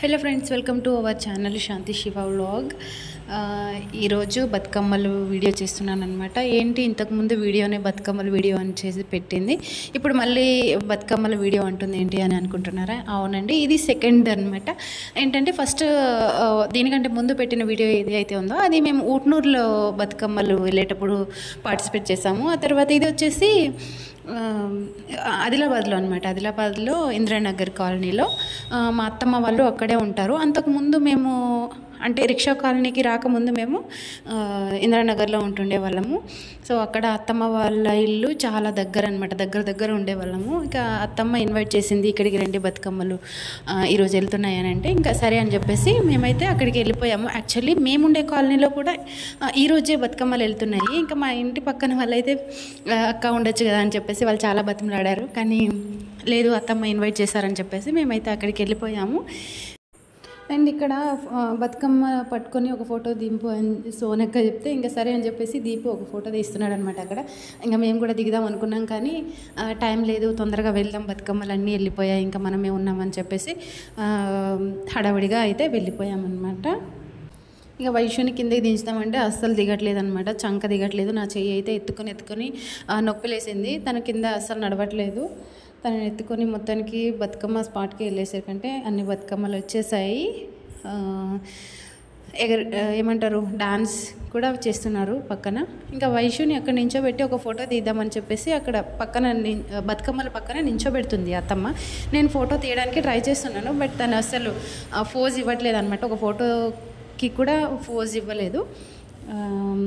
hello friends welcome to our channel Shanti Siva vlog ఈరోజు బతుకమ్మలు video చేస్తున్నాను అనమాట ఏంటి ఇంతకుముందు వీడియోనే బతుకమ్మల వీడియో అని చేసి పెట్టింది ఇప్పుడు మళ్ళీ బతుకమ్మల వీడియో అంటుంది ఏంటి అని అనుకుంటున్నారా అవునండి ఇది సెకండ్ అనమాట ఏంటంటే ఫస్ట్ దీనికంటే ముందు పెట్టిన వీడియో ఏది అయితే ఉందో అది మేము ఊట్నూరులో బతుకమ్మలు వెళ్ళేటప్పుడు పార్టిసిపేట్ చేసాము ఆ తర్వాత ఇది వచ్చేసి ఆ, ఆదిలాబాద్లో అనమాట ఆదిలాబాద్లో ఇందిరానగర్ కాలనీలో ఆ, మా అత్తమ్మ వాళ్ళు అక్కడే ఉంటారు అంతకుముందు మేము అంటే రిక్షా కాలనీకి రాకముందు మేము ఆ, ఇందిరానగర్లో ఉంటుండే వాళ్ళము సో అక్కడ అత్తమ్మ వాళ్ళ ఇల్లు చాలా దగ్గర అనమాట దగ్గర దగ్గర ఉండేవాళ్ళము ఇంకా అత్తమ్మ ఇన్వైట్ చేసింది ఇక్కడికి రండి బతుకమ్మలు ఆ, ఈరోజు వెళ్తున్నాయి అని అంటే ఇంకా సరే అని చెప్పేసి మేమైతే అక్కడికి వెళ్ళిపోయాము యాక్చువల్లీ మేముండే కాలనీలో కూడా ఆ, ఈ రోజే బతుకమ్మలు వెళ్తున్నాయి ఇంకా మా ఇంటి పక్కన వాళ్ళైతే ఆ, అక్క ఉండొచ్చు కదా అని చెప్పేసి వాళ్ళు చాలా బతిమలాడారు కానీ లేదు అత్తమ్మ ఇన్వైట్ చేశారని చెప్పేసి మేమైతే అక్కడికి వెళ్ళిపోయాము అండ్ ఇక్కడ ఆ, బతుకమ్మ పట్టుకొని ఒక ఫోటో దింపు అని సోనక్క చెప్తే ఇంకా సరే అని చెప్పేసి దీపు ఒక ఫోటో తీస్తున్నాడు అనమాట అక్కడ ఇంకా మేము కూడా దిగుదాం అనుకున్నాం కానీ ఆ, టైం లేదు తొందరగా వెళ్దాం బతుకమ్మలు అన్నీ వెళ్ళిపోయాయి ఇంకా మనమే ఉన్నామని చెప్పేసి ఆ, హడావిడిగా అయితే వెళ్ళిపోయామన్నమాట ఇక వైశ్యుని కిందకి దించుతామంటే అస్సలు దిగట్లేదు అనమాట చంక దిగట్లేదు నా చెయ్యి అయితే ఎత్తుకొని ఎత్తుకొని ఆ, నొప్పిలేసింది తన కింద అస్సలు నడవట్లేదు తనని ఎత్తుకొని మొత్తానికి బతుకమ్మ స్పాట్కి వెళ్ళేసరికంటే అన్ని బతుకమ్మలు వచ్చేసాయి ఆ, ఎగర్ ఆ, ఏమంటారు డాన్స్ కూడా చేస్తున్నారు పక్కన ఇంకా వైశ్యుని అక్కడ నించోబెట్టి ఒక ఫోటో తీద్దామని చెప్పేసి అక్కడ పక్కన ని- బతుకమ్మల పక్కన నించోబెడుతుంది అత్తమ్మ నేను ఫోటో తీయడానికి ట్రై చేస్తున్నాను బట్ తను అసలు ఫోజ్ ఇవ్వట్లేదు అనమాట ఒక ఫోటోకి కూడా ఫోజ్ ఇవ్వలేదు ఆమ్,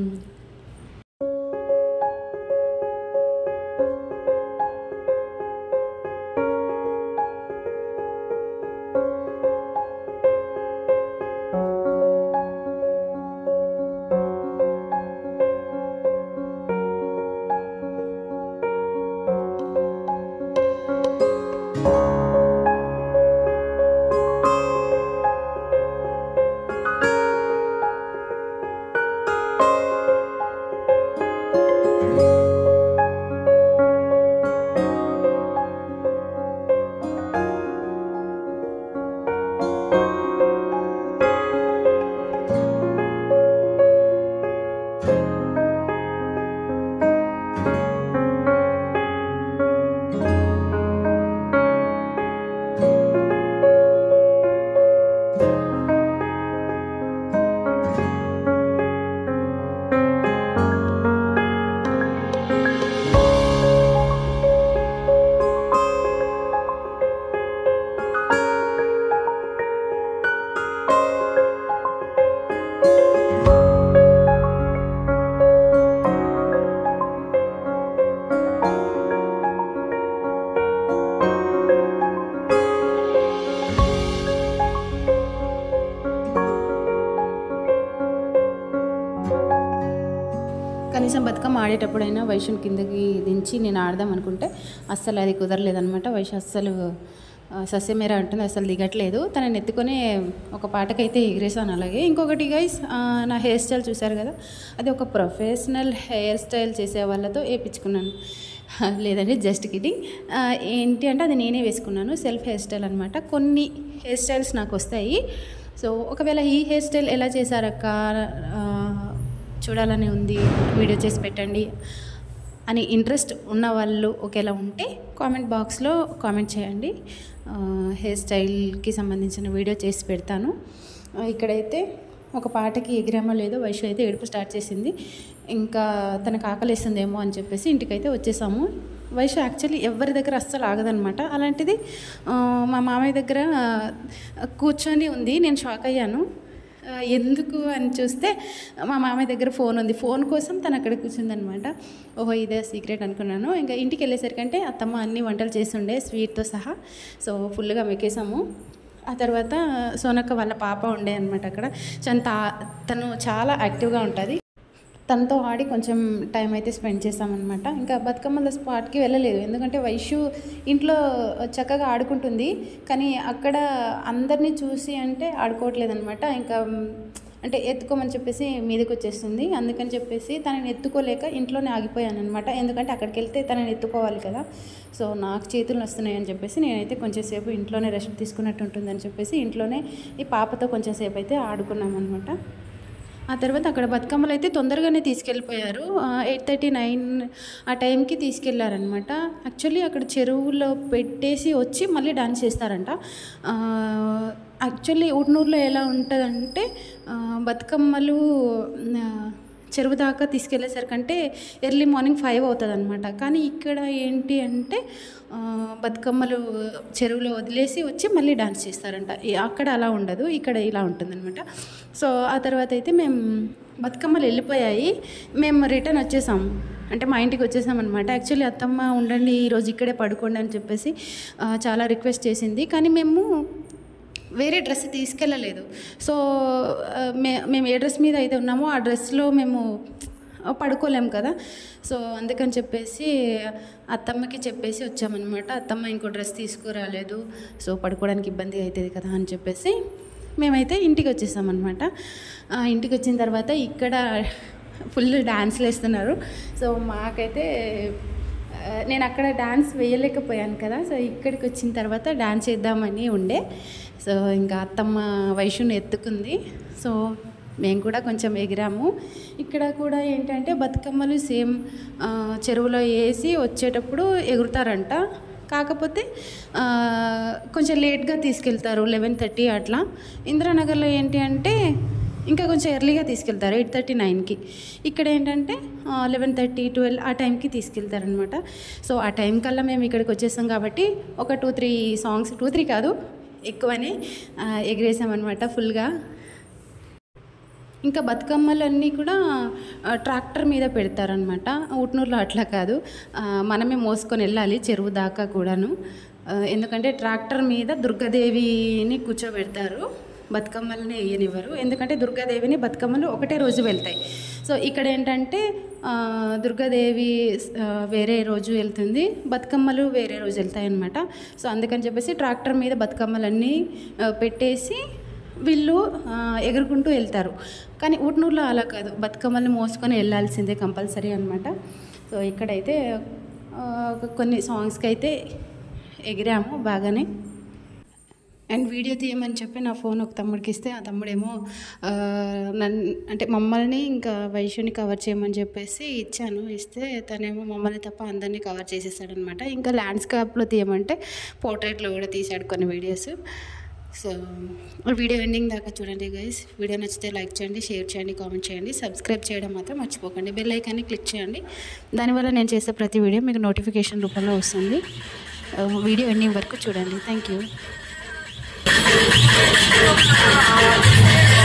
కనీసం బతుకమ్మ ఆడేటప్పుడైనా వైశ్యుని కిందకి దించి నేను ఆడదాం అనుకుంటే అస్సలు అది కుదరలేదనమాట వైశ్య అస్సలు ఆ, సస్యమేర అంటుంది అసలు దిగట్లేదు తనని ఎత్తుకొని ఒక పాటకైతే ఎగిరేసాను అలాగే ఇంకొకటి గైస్ నా హెయిర్ స్టైల్ చూశారు కదా అది ఒక ప్రొఫెషనల్ హెయిర్ స్టైల్ చేసే వాళ్ళతో వేయించుకున్నాను లేదండి జస్ట్ కిటింగ్ ఏంటి అంటే అది నేనే వేసుకున్నాను సెల్ఫ్ హెయిర్ స్టైల్ అనమాట కొన్ని హెయిర్ స్టైల్స్ నాకు వస్తాయి సో ఒకవేళ ఈ హెయిర్ స్టైల్ ఎలా చేశారక్క ఆ, చూడాలని ఉంది వీడియో చేసి పెట్టండి అని ఇంట్రెస్ట్ ఉన్న వాళ్ళు ఒకేలా ఉంటే కామెంట్ బాక్స్లో కామెంట్ చేయండి ఆ, హెయిర్ స్టైల్కి సంబంధించిన వీడియో చేసి పెడతాను ఆ, ఇక్కడైతే ఒక పాటకి ఎగిరామో లేదో వైశ్య అయితే ఏడుపు స్టార్ట్ చేసింది ఇంకా తనకు ఆకలిస్తుందేమో అని చెప్పేసి ఇంటికైతే వచ్చేసాము వైశ్య యాక్చువల్లీ ఎవరి దగ్గర అస్సలు ఆగదనమాట అలాంటిది ఆ, మా మామయ్య దగ్గర ఆ, కూర్చొని ఉంది నేను షాక్ అయ్యాను ఆ, ఎందుకు అని చూస్తే మా మామయ్య దగ్గర ఫోన్ ఉంది ఫోన్ కోసం తను అక్కడ కూర్చుందనమాట ఓహో ఇదే సీక్రెట్ అనుకున్నాను ఇంకా ఇంటికి వెళ్ళేసరికంటే అత్తమ్మ అన్ని వంటలు చేస్తుండే స్వీట్తో సహా సో ఫుల్గా మెక్కేసాము ఆ తర్వాత సోనక్క వాళ్ళ పాప ఉండే అనమాట అక్కడ చంత తను చాలా యాక్టివ్గా ఉంటుంది తనతో ఆడి కొంచెం టైం అయితే స్పెండ్ చేసామన్నమాట ఇంకా బతుకమ్మల స్పాట్కి వెళ్ళలేదు ఎందుకంటే వైశ్యు ఇంట్లో చక్కగా ఆడుకుంటుంది కానీ అక్కడ అందరినీ చూసి అంటే ఆడుకోవట్లేదు అనమాట ఇంకా అంటే ఎత్తుకోమని చెప్పేసి మీదకి వచ్చేస్తుంది అందుకని చెప్పేసి తనని ఎత్తుకోలేక ఇంట్లోనే ఆగిపోయాను అనమాట ఎందుకంటే అక్కడికి వెళ్తే తనని ఎత్తుకోవాలి కదా సో నాకు చేతులు వస్తున్నాయి అని చెప్పేసి నేనైతే కొంచెంసేపు ఇంట్లోనే రెస్ట్ తీసుకున్నట్టు ఉంటుందని చెప్పేసి ఇంట్లోనే ఈ పాపతో కొంచెంసేపు అయితే ఆడుకున్నాం అనమాట ఆ తర్వాత అక్కడ బతుకమ్మలు అయితే తొందరగానే తీసుకెళ్ళిపోయారు ఎయిట్ థర్టీ నైన్ ఆ టైంకి తీసుకెళ్లారనమాట యాక్చువల్లీ అక్కడ చెరువులో పెట్టేసి వచ్చి మళ్ళీ డాన్స్ చేస్తారంట యాక్చువల్లీ ఊట్నూరులో ఎలా ఉంటుందంటే ఆ, బతుకమ్మలు ఆ, చెరువు దాకా తీసుకెళ్లేసరికంటే ఎర్లీ మార్నింగ్ ఫైవ్ అవుతుంది అనమాట కానీ ఇక్కడ ఏంటి అంటే ఆ, బతుకమ్మలు చెరువులో వదిలేసి వచ్చి మళ్ళీ డాన్స్ చేస్తారంట ఈ- అక్కడ అలా ఉండదు ఇక్కడ ఇలా ఉంటుందన్నమాట సో ఆ తర్వాత అయితే మేము బతుకమ్మలు వెళ్ళిపోయాయి మేము రిటర్న్ వచ్చేసాం అంటే మా ఇంటికి వచ్చేసాం అనమాట యాక్చువల్లీ అత్తమ్మ ఉండండి ఈరోజు ఇక్కడే పడుకోండి అని చెప్పేసి ఆ, చాలా రిక్వెస్ట్ చేసింది కానీ మేము వేరే డ్రెస్ తీసుకెళ్ళలేదు సో ఆ, మే మేము ఏ డ్రెస్ మీద అయితే ఉన్నామో ఆ డ్రెస్లో మేము పడుకోలేం కదా సో అందుకని చెప్పేసి అత్తమ్మకి చెప్పేసి వచ్చామన్నమాట అత్తమ్మ ఇంకో డ్రెస్ తీసుకురాలేదు సో పడుకోవడానికి ఇబ్బంది అవుతుంది కదా అని చెప్పేసి మేమైతే ఇంటికి వచ్చేసామన్నమాట ఆ, ఇంటికి వచ్చిన తర్వాత ఇక్కడ ఫుల్ డ్యాన్స్లు వేస్తున్నారు సో మాకైతే ఆ, నేను అక్కడ డాన్స్ వేయలేకపోయాను కదా సో ఇక్కడికి వచ్చిన తర్వాత డాన్స్ చేద్దామని ఉండే సో ఇంకా అత్తమ్మ వైషుని ఎత్తుకుంది సో మేము కూడా కొంచెం ఎగిరాము ఇక్కడ కూడా ఏంటంటే బతుకమ్మలు సేమ్ ఆ, చెరువులో వేసి వచ్చేటప్పుడు ఎగురుతారంట కాకపోతే ఆ, కొంచెం లేట్గా తీసుకెళ్తారు లెవెన్ థర్టీ అట్లా ఇందిరానగర్లో ఏంటి అంటే ఇంకా కొంచెం ఎర్లీగా తీసుకెళ్తారు ఎయిట్ థర్టీ నైన్కి ఇక్కడ ఏంటంటే లెవెన్ థర్టీ ట్వెల్వ్ ఆ టైంకి తీసుకెళ్తారనమాట సో ఆ టైం కల్లా మేము ఇక్కడికి వచ్చేసాం కాబట్టి ఒక two three songs two three కాదు ఎక్కువనే ఆ, ఎగిరేసామన్నమాట ఫుల్గా ఇంకా బతుకమ్మలన్నీ కూడా ఆ, ట్రాక్టర్ మీద పెడతారనమాట ఊట్నూరులో అట్లా కాదు ఆ, మనమే మోసుకొని వెళ్ళాలి చెరువు దాకా కూడాను ఆ, ఎందుకంటే ట్రాక్టర్ మీద దుర్గాదేవిని కూర్చోబెడతారు బతుకమ్మలని వేయనివ్వరు ఎందుకంటే దుర్గాదేవిని బతుకమ్మలు ఒకటే రోజు వెళ్తాయి సో ఇక్కడ ఏంటంటే ఆ, దుర్గాదేవి ఆ, వేరే రోజు వెళ్తుంది బతుకమ్మలు వేరే రోజు వెళ్తాయి అనమాట సో అందుకని చెప్పేసి ట్రాక్టర్ మీద బతుకమ్మలన్నీ ఆ, పెట్టేసి వీళ్ళు ఆ, ఎగురుకుంటూ వెళ్తారు కానీ ఊట్నూరులో అలా కాదు బతుకమ్మల్ని మోసుకొని వెళ్ళాల్సిందే కంపల్సరీ అనమాట సో ఇక్కడైతే ఆ, ఒక కొన్ని సాంగ్స్కి అయితే ఎగిరాము బాగానే అండ్ వీడియో తీయమని చెప్పి నా ఫోన్ ఒక తమ్ముడికి ఇస్తే ఆ తమ్ముడేమో ఆ, నన్ను అంటే మమ్మల్ని ఇంకా వైశ్యుని కవర్ చేయమని చెప్పేసి ఇచ్చాను ఇస్తే తనేమో మమ్మల్ని తప్ప అందరినీ కవర్ చేసేసాడనమాట ఇంకా ల్యాండ్స్కేప్లో తీయమంటే పోర్ట్రేట్లో కూడా తీశాడు కొన్ని వీడియోస్ సో వీడియో ఎండింగ్ దాకా చూడండి గైస్ వీడియో నచ్చితే లైక్ చేయండి షేర్ చేయండి కామెంట్ చేయండి సబ్స్క్రైబ్ చేయడం మాత్రం మర్చిపోకండి బెల్ ఐకాన్ని క్లిక్ చేయండి దానివల్ల నేను చేసే ప్రతి వీడియో మీకు నోటిఫికేషన్ రూపంలో వస్తుంది ఆ, వీడియో ఎండింగ్ వరకు చూడండి థ్యాంక్ యూ